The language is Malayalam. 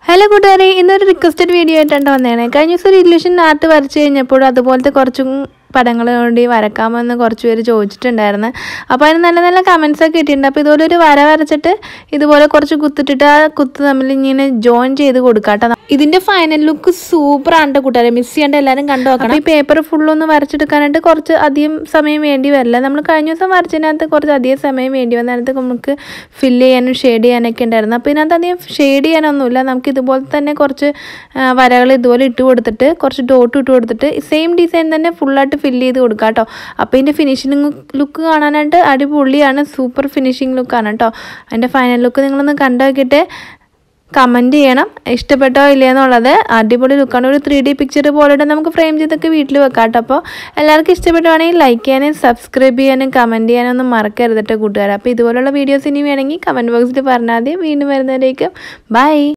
ഹലോ കൂട്ടുകാരെ ഇന്നൊരു റിക്വസ്റ്റഡ് വീഡിയോ ആയിട്ടാണ് വന്നേണേ കഴിഞ്ഞ ദിവസം ഒരു ഇല്യൂഷൻ ആർട്ട് വരച്ച് കഴിഞ്ഞപ്പോൾ അതുപോലത്തെ കുറച്ചും പടങ്ങൾ കൊണ്ട് വരക്കാമെന്ന് കുറച്ച് പേര് ചോദിച്ചിട്ടുണ്ടായിരുന്നു അപ്പോൾ അതിന് നല്ല നല്ല കമൻസ് ഒക്കെ കിട്ടിയിട്ടുണ്ട് അപ്പോൾ ഇതുപോലെ ഒരു വര വരച്ചിട്ട് ഇതുപോലെ കുറച്ച് കുത്തിട്ടിട്ട് ആ കുത്ത് തമ്മിൽ ഇങ്ങനെ ജോയിൻ ചെയ്ത് കൊടുക്കാം കേട്ടോ ഇതിൻ്റെ ഫൈനൽ ലുക്ക് സൂപ്പർ ആണ് കേട്ടോ കൂട്ടുകാരെ മിസ് ചെയ്യാണ്ട് എല്ലാവരും കണ്ടു നോക്കണം ഈ പേപ്പർ ഫുള്ളൊന്ന് വരച്ചെടുക്കാനായിട്ട് കുറച്ച് അധികം സമയം വേണ്ടി വരില്ല നമ്മൾ കഴിഞ്ഞ ദിവസം വരച്ചതിനകത്ത് കുറച്ച് അധികം സമയം വേണ്ടി വന്നതിനകത്ത് നമുക്ക് ഫില്ല് ചെയ്യാനും ഷെയ്ഡ് ചെയ്യാനൊക്കെ ഉണ്ടായിരുന്നു അപ്പോൾ ഇതിനകത്ത് അധികം ഷെയ്ഡ് ചെയ്യാനൊന്നുമില്ല നമുക്ക് ഇതുപോലെ തന്നെ കുറച്ച് വരകൾ ഇതുപോലെ ഇട്ട് കൊടുത്തിട്ട് കുറച്ച് ഡോട്ട് ഇട്ട് കൊടുത്തിട്ട് സെയിം ഡിസൈൻ തന്നെ ഫുള്ളായിട്ട് ഫില്ല് ചെയ്ത് കൊടുക്കുക കേട്ടോ അപ്പോൾ ഇതിൻ്റെ ഫിനിഷിംഗ് ലുക്ക് കാണാനായിട്ട് അടിപൊളിയാണ് സൂപ്പർ ഫിനിഷിംഗ് ലുക്കാണ് കേട്ടോ അതിൻ്റെ ഫൈനൽ ലുക്ക് നിങ്ങളൊന്ന് കണ്ടു നോക്കിയിട്ട് കമൻറ്റ് ചെയ്യണം ഇഷ്ടപ്പെട്ടോ ഇല്ലയെന്നുള്ളത് അടിപൊളി ലുക്കാണ് ഒരു ത്രീ ഡി പിക്ചർ പോലെ നമുക്ക് ഫ്രെയിം ചെയ്തൊക്കെ വീട്ടിൽ വെക്കാം കേട്ടോ അപ്പോൾ എല്ലാവർക്കും ഇഷ്ടപ്പെടുവാണെങ്കിൽ ലൈക്ക് ചെയ്യാനും സബ്സ്ക്രൈബ് ചെയ്യാനും കമൻറ്റ് ചെയ്യാനും ഒന്നും മറക്കരുത് കേട്ടോ കൂട്ടുകാർ അപ്പോൾ ഇതുപോലുള്ള വീഡിയോസ് ഇനി വേണമെങ്കിൽ കമൻറ്റ് ബോക്സിൽ പറഞ്ഞാൽ മതി വീണ്ടും വരുന്നവരേക്കും ബൈ